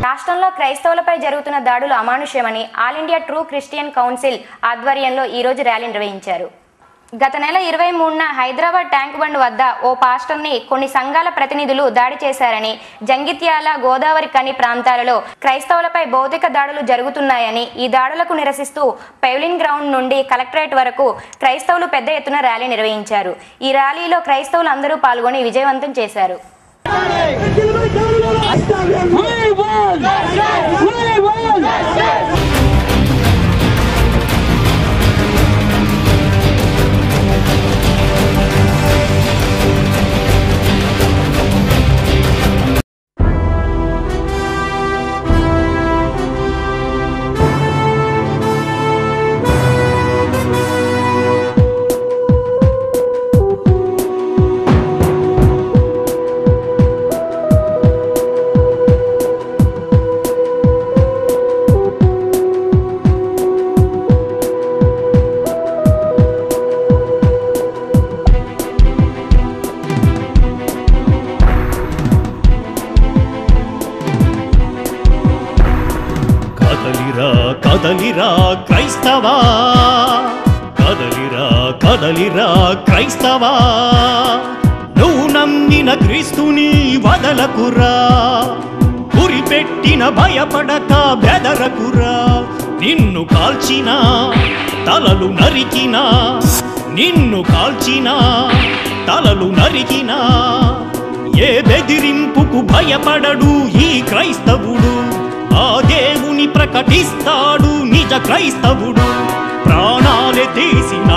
రాష్ట్రంలో క్రైస్తవులపై జరుగుతున్న దాడులు అమానుష్యమని All India True Christian Council ఆధ్వర్యంలో ఈరోజు ర్యాలీ నిర్వహించారు గత నెల ఇరవై మూడున హైదరాబాద్ ట్యాంక్ బండ్ వద్ద ఓ పాస్టర్ని కొన్ని సంఘాల ప్రతినిధులు దాడి చేశారని జంగిత్యాల గోదావరి కని ప్రాంతాలలో క్రైస్తవులపై భౌతిక దాడులు జరుగుతున్నాయని ఈ దాడులకు నిరసిస్తూ పెవిలిన్ గ్రౌండ్ నుండి కలెక్టరేట్ వరకు క్రైస్తవులు పెద్ద ఎత్తున ర్యాలీ నిర్వహించారు ఈ ర్యాలీలో క్రైస్తవులు అందరూ పాల్గొని విజయవంతం చేశారు కదలిరా కదలిరా క్రైస్తవా కదలిరా కదలిరా క్రైస్తవా నువ్వు నమ్మిన క్రీస్తుని వదలకురా గురిపెట్టిన భయపడక బెదరకురా నిన్ను కాల్చిన తలలు నరికిన నిన్ను కాల్చిన తలలు నరికిన ఏ బెదిరింపుకు భయపడడు ఈ క్రైస్తవుడు ఆ దేవుని ప్రకటిస్తాడు నిజ క్రైస్తవుడు ప్రాణాలే తీసినా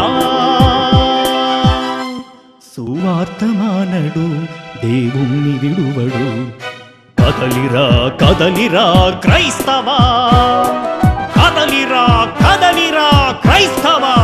సువార్తమానడు దేవుణ్ణి విడువడు కదలిరా కదలిరా క్రైస్తవా కదలిరా కదలిరా క్రైస్తవా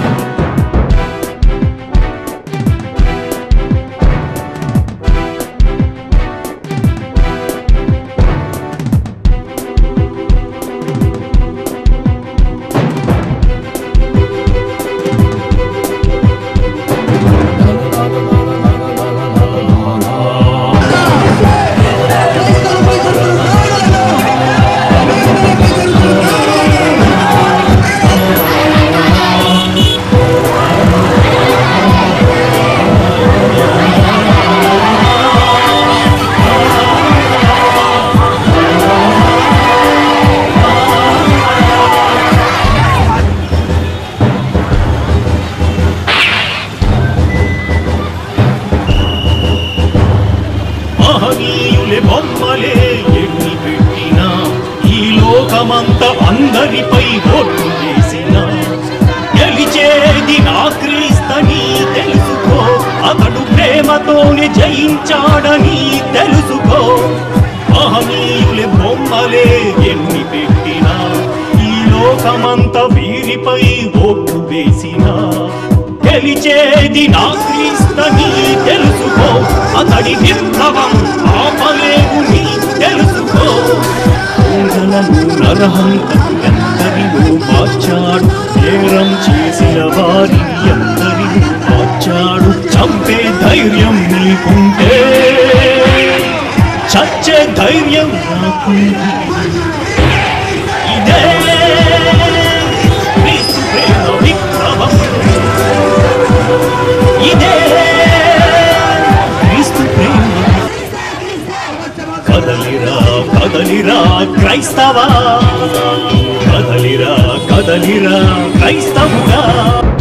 మహనీయులే బొమ్మలే ఎన్ని పెట్టినా ఈ లోకమంతా అందరిపై ఓట్లు వేసిన గెలిచేది నా క్రీస్తని తెలుసుకో అతడు ప్రేమతోనే జయించాడని తెలుసుకో మహనీయులే బొమ్మలే ఎన్ని పెట్టినా ఈ లోకమంతా వీరిపై ఓట్లు వేసినా గెలిచేది నా క్రీస్తని తెలుసుకో అతడి విప్లవం ఆపలేవు నీ తెలుసుకో దొంగలను నరహంతకు ఎందరిలో మార్చాడు నేరం చేసిన వారిని ఎందరిలో మార్చాడు చంపే ధైర్యం నీకుంటే చచ్చే ధైర్యం నాకుంది ఇదే క్రీస్తు ప్రేమ విప్లవం ఇదే క్రీస్తు ప్రేమ కదలిరా కదలిరా క్రైస్తవా కదలిరా కదలిరా క్రైస్తవుడా